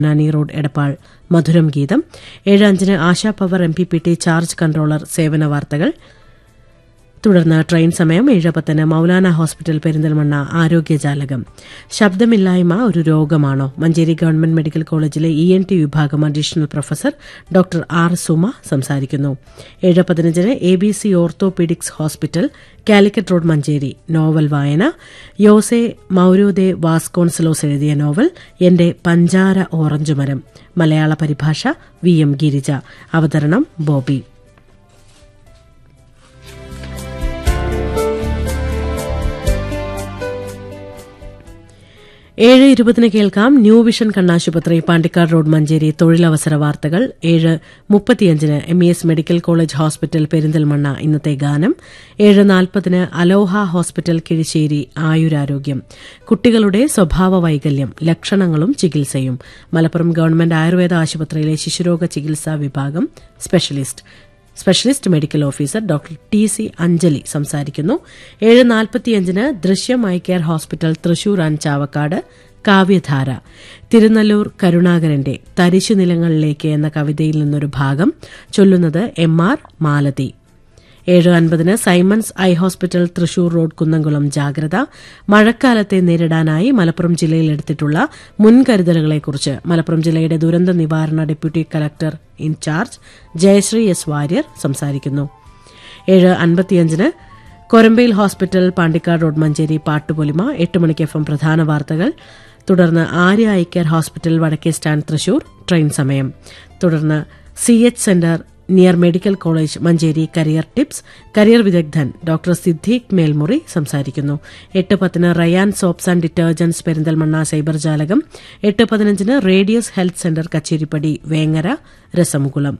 Nani road Edappal മധുരം ഗീതം ഏഴ് അഞ്ചിന് Asha power M P P T charge controller സേവന വാർത്തകൾ തുടർന്ന് ട്രെയിൻ സമയം ഏഴ് പത്തിന് മൌലാന ഹോസ്പിറ്റൽ പെരിന്തൽമണ്ണ ആരോഗ്യജാലകം ശബ്ദമില്ലായ്മ ഒരു രോഗമാണോ മഞ്ചേരി ഗവൺമെന്റ് മെഡിക്കൽ കോളേജിലെ ഇ എൻ ടി വിഭാഗം additional professor doctor R Suma സംസാരിക്കുന്നു ഏഴ് പതിനഞ്ചിന് A B C orthopaedics hospital Calicut road Manjeri novel വായന യോസെ മൌരോദെ വാസ്കോൺസലോസ് എഴുതിയ നോവൽ എന്റെ പഞ്ചാര ഓറഞ്ച് മരം മലയാള പരിഭാഷ വി എം ഗിരിജ അവതരണം ബോബി ഏഴ് ഇരുപതിന് കേൾക്കാം ന്യൂ വിഷൻ കണ്ണാശുപത്രി പാണ്ടിക്കാട് റോഡ് മഞ്ചേരി തൊഴിലവസര വാർത്തകൾ ഏഴ് മുപ്പത്തിയഞ്ചിന് M E S medical college hospital Perinthalmanna ഇന്നത്തെ ഗാനം ഏഴ് നാൽപ്പതിന് അലോഹ ഹോസ്പിറ്റൽ കിഴിശ്ശേരി ആയുരാരോഗ്യം കുട്ടികളുടെ സ്വഭാവ വൈകല്യം ലക്ഷണങ്ങളും ചികിത്സയും മലപ്പുറം ഗവൺമെന്റ് ആയുർവേദ ആശുപത്രിയിലെ ശിശുരോഗ ചികിത്സാ വിഭാഗം specialist specialist medical officer doctor T C Anjali സംസാരിക്കുന്നു ഏഴ് നാൽപ്പത്തിയഞ്ചിന് Drishyam eye care hospital Thrissur and Chavakkad കാവ്യധാര തിരുനല്ലൂർ കരുണാകരന്റെ തരിശു നിലങ്ങളിലേക്ക് എന്ന കവിതയിൽ നിന്നൊരു ഭാഗം ചൊല്ലുന്നത് എം ആർ മാലതി ഏഴ് അൻപതിന് Simons eye hospital Thrissur road Kunnamkulam ജാഗ്രത മഴക്കാലത്തെ നേരിടാനായി മലപ്പുറം ജില്ലയിൽ എടുത്തിട്ടുള്ള മുൻകരുതലുകളെക്കുറിച്ച് മലപ്പുറം ജില്ലയുടെ ദുരന്ത നിവാരണ deputy collector in charge Jayasree S Warrier സംസാരിക്കുന്നു ഏഴ് അൻപത്തിയഞ്ചിന് കൊരമ്പയിൽ ഹോസ്പിറ്റൽ പാണ്ടിക്കാട് റോഡ് മഞ്ചേരി പാട്ടുപൊലിമ എട്ട് മണിക്ക് എഫ് എം പ്രധാന വാർത്തകൾ തുടർന്ന് ആര്യ ഐ കെയർ ഹോസ്പിറ്റൽ വടക്കേ സ്റ്റാൻഡ് തൃശൂർ ട്രെയിൻ സമയം തുടർന്ന് C H centre near medical college Manjeri career tips career വിദഗ്ധൻ ഡോക്ടർ സിദ്ദീഖ് മേൽമുറി സംസാരിക്കുന്നു എട്ട് പത്തിന് Rayan soaps and detergents Perinthalmanna cyber ജാലകം എട്ട് പതിനഞ്ചിന് Radius health centre Kacheripadi Vengara രസമുകുളം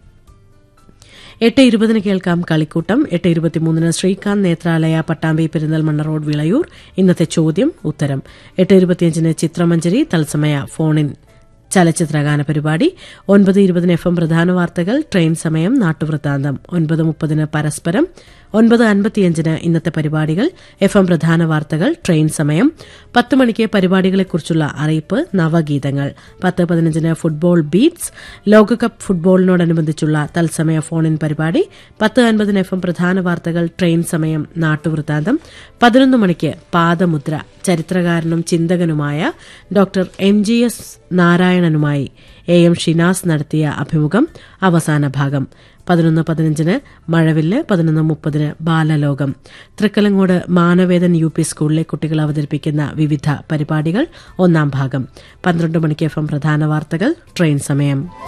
എട്ട് ഇരുപതിന് കേൾക്കാം കളിക്കൂട്ടം എട്ട് ഇരുപത്തിമൂന്നിന് ശ്രീകാന്ത് നേത്രാലയ പട്ടാമ്പി പെരിന്തൽമണ്ണ റോഡ് വിളയൂർ ഇന്നത്തെ ചോദ്യം ഉത്തരം എട്ട് ഇരുപത്തിയഞ്ചിന് ചിത്രമഞ്ജരി തത്സമയ ഫോണിൻ ചലച്ചിത്രഗാന പരിപാടി ഒൻപത് ഇരുപതിന് എഫ് എം പ്രധാന വാർത്തകൾ ട്രെയിൻ സമയം നാട്ടുവൃത്താന്തം ഒൻപത് മുപ്പതിന് പരസ്പരം ഒൻപത് അൻപത്തിയഞ്ചിന് ഇന്നത്തെ പരിപാടികൾ എഫ് എം പ്രധാന വാർത്തകൾ ട്രെയിൻ സമയം പത്ത് മണിക്ക് പരിപാടികളെക്കുറിച്ചുള്ള അറിയിപ്പ് നവഗീതങ്ങൾ പത്ത് പതിനഞ്ചിന് ഫുട്ബോൾ ബീറ്റ്സ് ലോകകപ്പ് ഫുട്ബോളിനോടനുബന്ധിച്ചുള്ള തത്സമയ ഫോണിൻ പരിപാടി പത്ത് അൻപതിന് എഫ് എം പ്രധാന വാർത്തകൾ ട്രെയിൻ സമയം നാട്ടുവൃത്താന്തം പതിനൊന്ന് മണിക്ക് പാദമുദ്ര ചരിത്രകാരനും ചിന്തകനുമായ ഡോക്ടർ എം ജി എസ് നാരായണനുമായി എ എം ഷിനാസ് നടത്തിയ അഭിമുഖം അവസാന ഭാഗം പതിനൊന്ന് പതിനഞ്ചിന് മഴവില്ല് പതിനൊന്ന് മുപ്പതിന് ബാലലോകം തൃക്കലങ്ങോട് മാനവേദൻ യു പി സ്കൂളിലെ കുട്ടികൾ അവതരിപ്പിക്കുന്ന വിവിധ പരിപാടികൾ ഒന്നാം ഭാഗം പന്ത്രണ്ട് മണിക്ക് എഫ് എം പ്രധാന വാർത്തകൾ ട്രെയിൻ സമയം